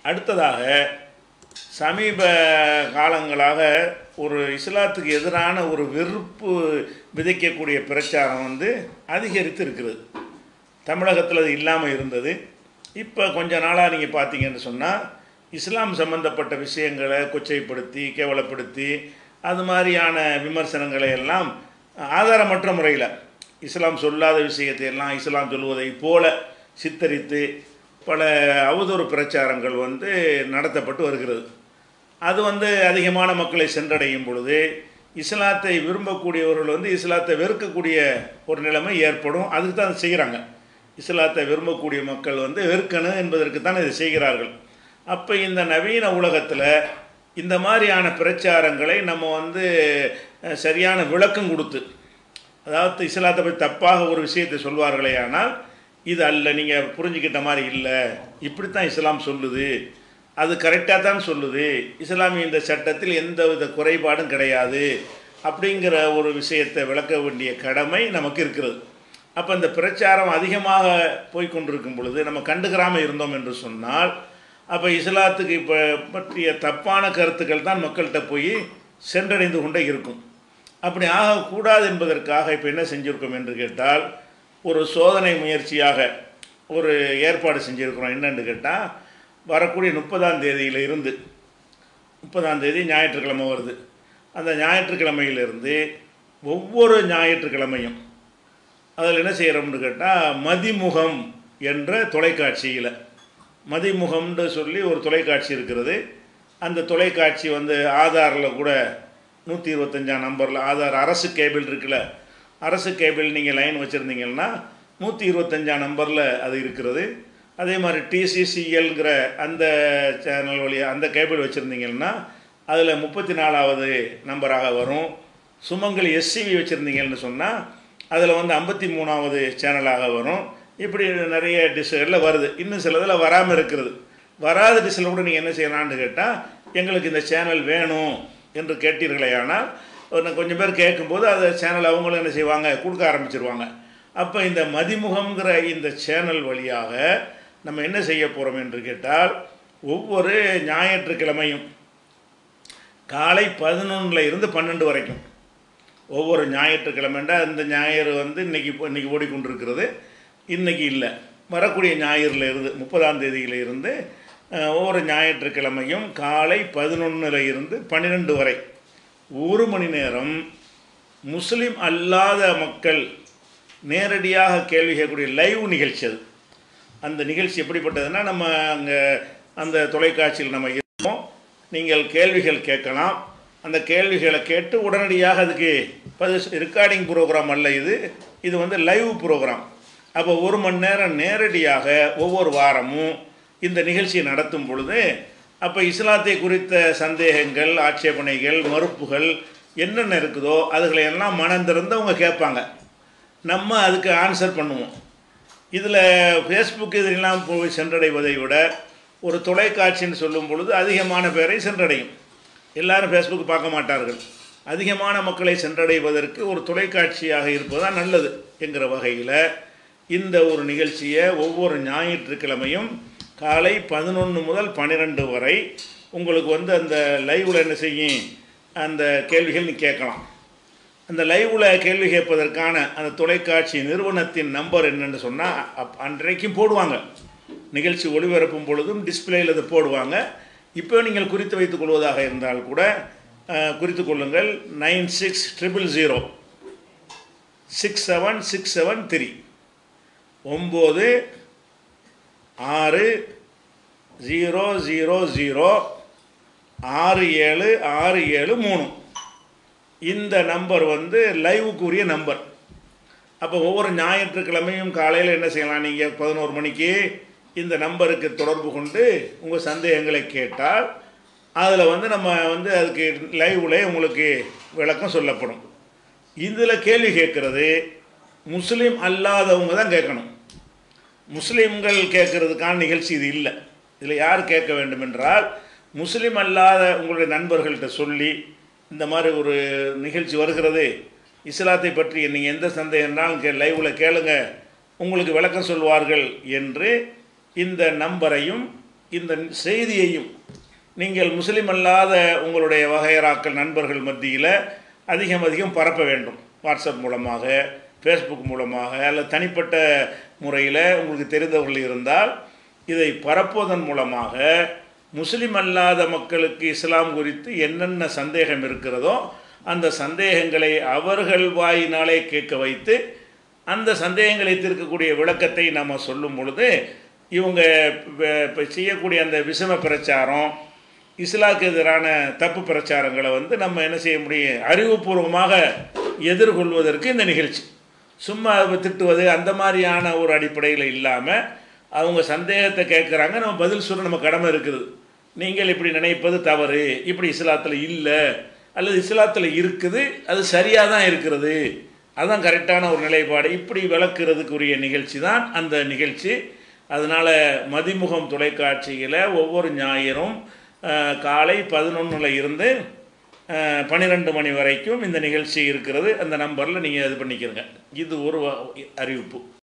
அடுத்ததாக சமீப காலங்களாக ஒரு இஸ்லாத்துக்கு எதிரான ஒரு வெறுப்பு விதைக்கக்கூடிய பிரச்சாரம் வந்து அதிகரித்து இருக்கிறது தமிழகத்தில் அது இல்லாமல் இருந்தது இப்போ கொஞ்ச நாளாக நீங்கள் பார்த்தீங்கன்னு சொன்னால் இஸ்லாம் சம்பந்தப்பட்ட விஷயங்களை கொச்சைப்படுத்தி கேவலப்படுத்தி அது மாதிரியான விமர்சனங்களை எல்லாம் ஆதாரமற்ற முறையில் இஸ்லாம் சொல்லாத விஷயத்தை எல்லாம் இஸ்லாம் சொல்வதை போல சித்தரித்து பல அவதூறு பிரச்சாரங்கள் வந்து நடத்தப்பட்டு வருகிறது அது வந்து அதிகமான மக்களை சென்றடையும் பொழுது இஸ்லாத்தை விரும்பக்கூடியவர்கள் வந்து இஸ்லாத்தை வெறுக்கக்கூடிய ஒரு நிலைமை ஏற்படும் அதுக்கு தான் அதை செய்கிறாங்க இஸ்லாத்தை விரும்பக்கூடிய மக்கள் வந்து வெறுக்கணும் என்பதற்கு தான் இதை செய்கிறார்கள் அப்போ இந்த நவீன உலகத்தில் இந்த மாதிரியான பிரச்சாரங்களை நம்ம வந்து அஹ், சரியான விளக்கம் கொடுத்து அதாவது இஸ்லாத்தை பற்றி தப்பாக ஒரு விஷயத்தை சொல்வார்களே ஆனால் இது அல்ல நீங்கள் புரிஞ்சுக்கிட்ட மாதிரி இல்லை இப்படித்தான் இஸ்லாம் சொல்லுது அது கரெக்டாக தான் சொல்லுது இஸ்லாமிய இந்த சட்டத்தில் எந்த வித குறைபாடும் கிடையாது அப்படிங்கிற ஒரு விஷயத்தை விளக்க வேண்டிய கடமை நமக்கு இருக்கிறது அப்போ இந்த பிரச்சாரம் அதிகமாக போய் கொண்டிருக்கும் பொழுது நம்ம கண்டுக்கிறாமல் இருந்தோம் என்று சொன்னால் அப்போ இஸ்லாத்துக்கு இப்போ பற்றிய தப்பான கருத்துக்கள் தான் மக்கள்கிட்ட போய் சென்றடைந்து கொண்டே இருக்கும் அப்படி ஆகக்கூடாது என்பதற்காக இப்போ என்ன செஞ்சுருக்கோம் என்று கேட்டால் ஒரு சோதனை முயற்சியாக ஒரு ஏற்பாடு செஞ்சுருக்கிறோம் என்னன்னு கேட்டால் வரக்கூடிய முப்பதாம் தேதியில இருந்து முப்பதாம் தேதி ஞாயிற்றுக்கிழமை வருது அந்த ஞாயிற்றுக்கிழமையிலிருந்து ஒவ்வொரு ஞாயிற்றுக்கிழமையும் அதில் என்ன செய்கிறோம்னு கேட்டால் மதிமுகம் என்ற தொலைக்காட்சியில் மதிமுகம்னு சொல்லி ஒரு தொலைக்காட்சி இருக்கிறது அந்த தொலைக்காட்சி வந்து ஆதாரில் கூட நூற்றி இருபத்தஞ்சாம் நம்பரில் ஆதார் அரசு கேபிள் இருக்குல்ல அரசு கேபிள் நீங்கள் லைன் வச்சுருந்தீங்கன்னா நூற்றி இருபத்தஞ்சாம் நம்பரில் அது இருக்கிறது அதே மாதிரி டிசிசிஎல்ங்கிற அந்த சேனல் வழியாக அந்த கேபிள் வச்சுருந்தீங்கன்னா அதில் முப்பத்தி நாலாவது நம்பராக வரும் சுமங்கலி எஸ்சிவி வச்சுருந்தீங்கன்னு சொன்னால் அதில் வந்து ஐம்பத்தி மூணாவது சேனலாக வரும் இப்படி நிறைய டிஷ்களில் வருது இன்னும் சிலதில் வராமல் இருக்கிறது வராத டிஷ்ஷில் கூட நீங்கள் என்ன செய்யலாம்னு கேட்டால் எங்களுக்கு இந்த சேனல் வேணும் என்று கேட்டீர்களே ஆனால் இன்னும் கொஞ்சம் பேர் கேட்கும்போது அந்த சேனல் அவங்களும் என்ன செய்வாங்க கொடுக்க ஆரம்பிச்சிருவாங்க அப்போ இந்த மதிமுகம்ங்கிற இந்த சேனல் வழியாக நம்ம என்ன செய்ய போகிறோம் என்று கேட்டால் ஒவ்வொரு ஞாயிற்றுக்கிழமையும் காலை பதினொன்றில் இருந்து பன்னெண்டு வரைக்கும் ஒவ்வொரு ஞாயிற்றுக்கிழமைண்டா இந்த ஞாயிறு வந்து இன்னைக்கு இப்போ இன்னைக்கு ஓடிக்கொண்டிருக்கிறது இன்னைக்கு இல்லை வரக்கூடிய ஞாயிறில் இருந்து முப்பதாம் தேதியில இருந்து அஹ், ஒவ்வொரு ஞாயிற்றுக்கிழமையும் காலை பதினொன்றில் இருந்து பன்னிரெண்டு வரை ஒரு மணி நேரம் முஸ்லீம் அல்லாத மக்கள் நேரடியாக கேள்வி கேட்கக்கூடிய லைவ் நிகழ்ச்சி அது அந்த நிகழ்ச்சி எப்படிப்பட்டதுன்னா நம்ம அங்கே அந்த தொலைக்காட்சியில் நம்ம இருக்கோம் நீங்கள் கேள்விகள் கேட்கலாம் அந்த கேள்விகளை கேட்டு உடனடியாக அதுக்கு ரெக்கார்டிங் ப்ரோக்ராம் அல்ல இது இது வந்து லைவ் ப்ரோக்ராம் அப்போ ஒரு மணி நேரம் நேரடியாக ஒவ்வொரு வாரமும் இந்த நிகழ்ச்சியை நடத்தும் பொழுது அப்போ இஸ்லாத்தை குறித்த சந்தேகங்கள் ஆட்சேபனைகள் மறுப்புகள் என்னென்ன இருக்குதோ அதுகளை எல்லாம் மனம் திறந்து அவங்க கேட்பாங்க நம்ம அதுக்கு ஆன்சர் பண்ணுவோம் இதில் ஃபேஸ்புக் இதெல்லாம் போய் சென்றடைவதை விட ஒரு தொலைக்காட்சின்னு சொல்லும் பொழுது அதிகமான பேரை சென்றடையும் எல்லாரும் ஃபேஸ்புக் பார்க்க மாட்டார்கள் அதிகமான மக்களை சென்றடைவதற்கு ஒரு தொலைக்காட்சியாக இருப்பதுதான் நல்லது என்கிற வகையில் இந்த ஒரு நிகழ்ச்சியை ஒவ்வொரு ஞாயிற்றுக்கிழமையும் காலை பதினொன்று முதல் பன்னிரெண்டு வரை உங்களுக்கு வந்து அந்த லைவில் என்ன செய்யும் அந்த கேள்விகள் நீ கேட்கலாம் அந்த லைவில் கேள்வி கேட்பதற்கான அந்த தொலைக்காட்சி நிறுவனத்தின் நம்பர் என்னன்னு சொன்னால் அப் அன்றைக்கும் போடுவாங்க நிகழ்ச்சி ஒளிபரப்பும் பொழுதும் டிஸ்பிளேயில் அதை போடுவாங்க இப்போ நீங்கள் குறித்து வைத்துக் கொள்வதாக இருந்தால் கூட அஹ், குறித்துக் கொள்ளுங்கள் nine six triple zero six seven six seven three ஒம்பது ஆறு ஜீரோ ஜீரோ ஜீரோ ஆறு ஏழு ஆறு ஏழு மூணு இந்த நம்பர் வந்து லைவுக்குரிய நம்பர் அப்போ ஒவ்வொரு ஞாயிற்றுக்கிழமையும் காலையில் என்ன செய்யலாம் நீங்கள் பதினோரு மணிக்கு இந்த நம்பருக்கு தொடர்பு கொண்டு உங்கள் சந்தேகங்களை கேட்டால் அதில் வந்து நம்ம வந்து அதுக்கு லைவ்ல உங்களுக்கு விளக்கம் சொல்லப்படும் இதில் கேள்வி கேட்குறது முஸ்லீம் அல்லாதவங்க தான் கேட்கணும் முஸ்லீம்கள் கேட்கறதுக்கான நிகழ்ச்சி இது இல்லை இதில் யார் கேட்க வேண்டும் என்றால் முஸ்லீம் அல்லாத உங்களுடைய நண்பர்கள்ட்ட சொல்லி இந்த மாதிரி ஒரு நிகழ்ச்சி வருகிறது இஸ்லாத்தை பற்றி நீங்கள் எந்த சந்தேகம்னாலும் கே லைவில் கேளுங்க உங்களுக்கு விளக்கம் சொல்வார்கள் என்று இந்த நம்பரையும் இந்த செய்தியையும் நீங்கள் முஸ்லீம் அல்லாத உங்களுடைய வகையராக்கள் நண்பர்கள் மத்தியில் அதிகம் அதிகம் பரப்ப வேண்டும் வாட்ஸ்அப் மூலமாக ஃபேஸ்புக் மூலமாக அல்லது தனிப்பட்ட முறையில் உங்களுக்கு தெரிந்தவர்கள் இருந்தால் இதை பரப்புவதன் மூலமாக முஸ்லீம் அல்லாத மக்களுக்கு இஸ்லாம் குறித்து என்னென்ன சந்தேகம் இருக்கிறதோ அந்த சந்தேகங்களை அவர்கள் வாயினாலே கேட்க வைத்து அந்த சந்தேகங்களை தீர்க்கக்கூடிய விளக்கத்தை நம்ம சொல்லும் பொழுது இவங்க இப்போ செய்யக்கூடிய அந்த விஷம பிரச்சாரம் இஸ்லாக்கு எதிரான தப்பு பிரச்சாரங்களை வந்து நம்ம என்ன செய்ய முடியும் அறிவுபூர்வமாக எதிர்கொள்வதற்கு இந்த நிகழ்ச்சி சும்மா திட்டுவது அந்த மாதிரியான ஒரு அடிப்படையில் இல்லாமல் அவங்க சந்தேகத்தை கேட்குறாங்க நம்ம பதில் சொல்ல நம்ம கடமை இருக்குது நீங்கள் இப்படி நினைப்பது தவறு இப்படி இஸ்லாத்தில் இல்லை அல்லது இஸ்லாத்தில் இருக்குது அது சரியாக தான் இருக்கிறது அதுதான் கரெக்டான ஒரு நிலைப்பாடு இப்படி விளக்குறதுக்குரிய நிகழ்ச்சி தான் அந்த நிகழ்ச்சி அதனால் மதிமுகம் தொலைக்காட்சியில் ஒவ்வொரு ஞாயிறும் காலை பதினொன்றில் இருந்து பன்னிரெண்டு மணி வரைக்கும் இந்த நிகழ்ச்சி இருக்கிறது அந்த நம்பரில் நீங்கள் இது பண்ணிக்கிறங்க இது ஒரு அறிவிப்பு